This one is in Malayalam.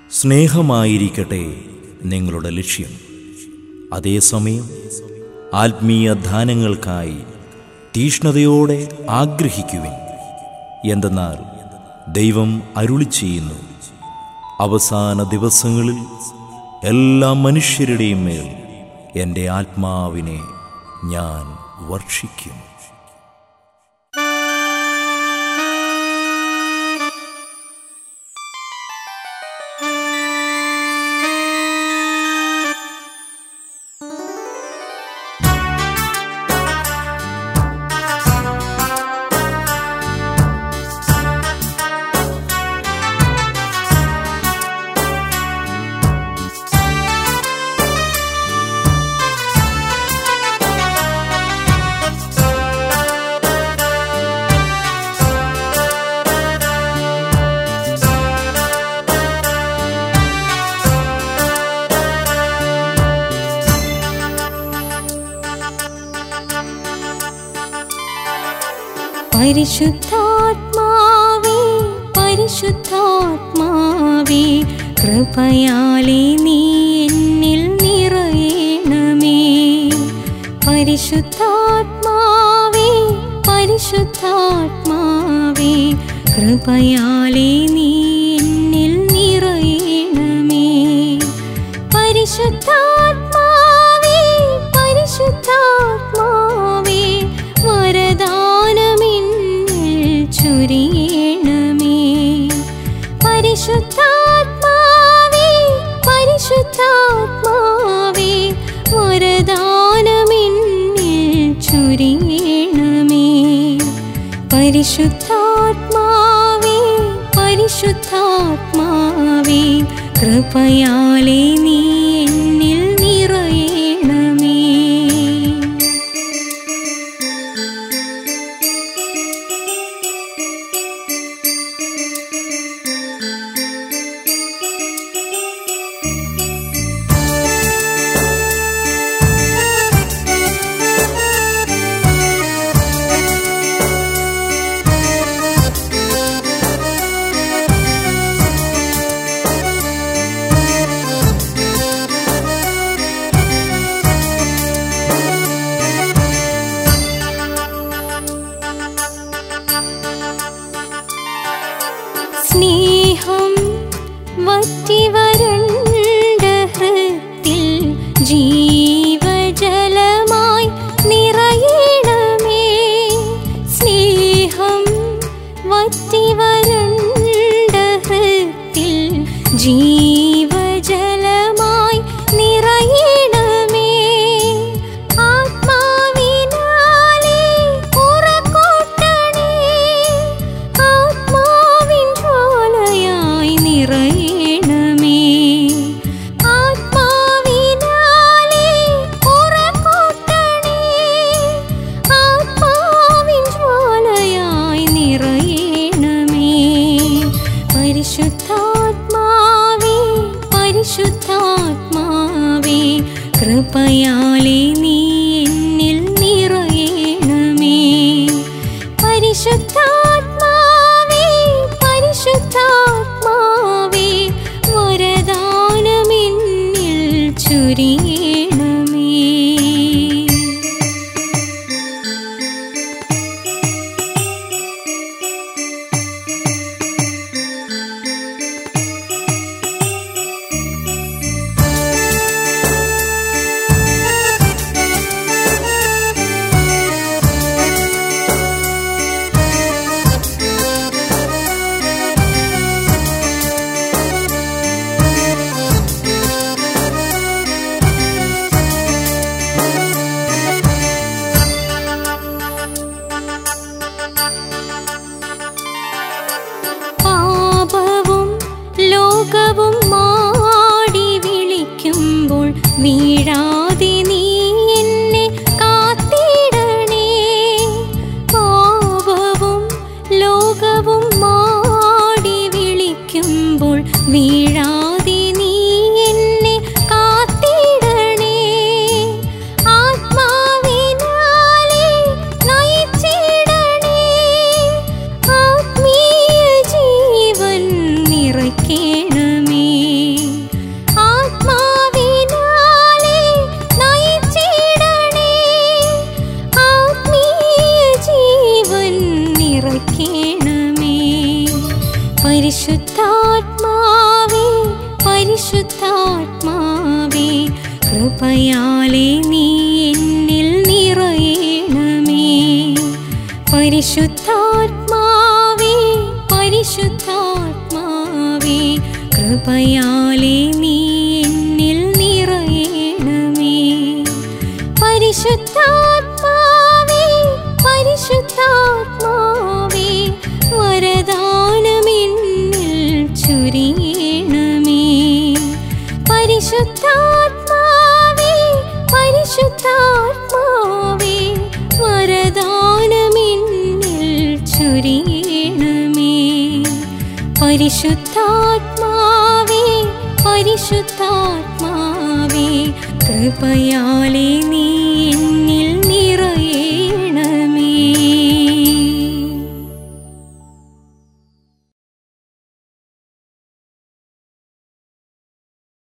സ്നേഹമായിരിക്കട്ടെ നിങ്ങളുടെ ലക്ഷ്യം അതേസമയം ആത്മീയ ദാനങ്ങൾക്കായി തീഷ്ണതയോടെ ആഗ്രഹിക്കുവിൻ എന്തെന്നാൽ ദൈവം അരുളി ചെയ്യുന്നു അവസാന ദിവസങ്ങളിൽ എല്ലാ മനുഷ്യരുടെയും മേൽ എൻ്റെ ആത്മാവിനെ ഞാൻ വർഷിക്കും പരിശുദ്ധാത്മാവേ പരിശുദ്ധാത്മാവേ കൃപയാലേ നീ എന്നിൽ നിറയണമേ പരിശുദ്ധാത്മാവേ പരിശുദ്ധാത്മാവേ കൃപയാലേ നീ എന്നിൽ നിറയണമേ പരിശുദ്ധാത്മാവേ പരിശുദ്ധാത്മാവേ വരദാനമിന്നിൽ ചൊരിയണമേ പരിശുദ്ധാത്മാവേ പരിശുദ്ധാത്മാവേ വരദാനമിന്നിൽ ചൊരിയണമേ പരിശുദ്ധാത്മാവേ പരിശുദ്ധാത്മാവേ കൃപയാലേ നീ എന്നിൽ നിറയണമേ സ്നേഹം വറ്റിവരണ്ട ഹൃത്തിൽ ജീവജലമായി നിറയണമേ സ്നേഹം വറ്റിവരണ്ട ഹൃത്തിൽ ജീവജലമായി നിറയണമേ ആത്മാവിനാലേ ഉറക്കൂട്ടണേ ആത്മാവിൻ ജ്വാലയായി നിറയണമേ ആത്മാവിനാലേ ഉറക്കൂട്ടണേ ആത്മാവിൻ ജ്വാലയായി നിറയണമേ പരിശുദ്ധാത്മാവേ പരിശുദ്ധാത്മാവേ കൃപയാലേ നീ എന്നിൽ നിറയണമേ പരിശുദ്ധാത്മാവേ പരിശുദ്ധാത്മാവേ വരദാനമെന്നിൽ ചൊരിയണമേ പരിശുദ്ധാത്മാവേ പരിശുദ്ധാത്മാവേ കൃപയാലെ നീ എന്നിൽ നിറയണമേ പരിശുദ്ധാത്മാവേ പരിശുദ്ധാത്മാവേ കൃപയാലെ നീ എന്നിൽ നിറയണമേ പരിശുദ്ധാത്മാവേ പരിശുദ്ധാത്മാവേ വരദാനമെന്നിൽ ചുരിയണമേ പരിശുദ്ധാത്മാവേ പരിശുദ്ധാത്മാവേ വരദാനമെന്നിൽ ചുരിയണമേ പരിശുദ്ധാത്മാവേ പരിശുദ്ധാത്മാവേ കൃപയാലെ നീ എന്നിൽ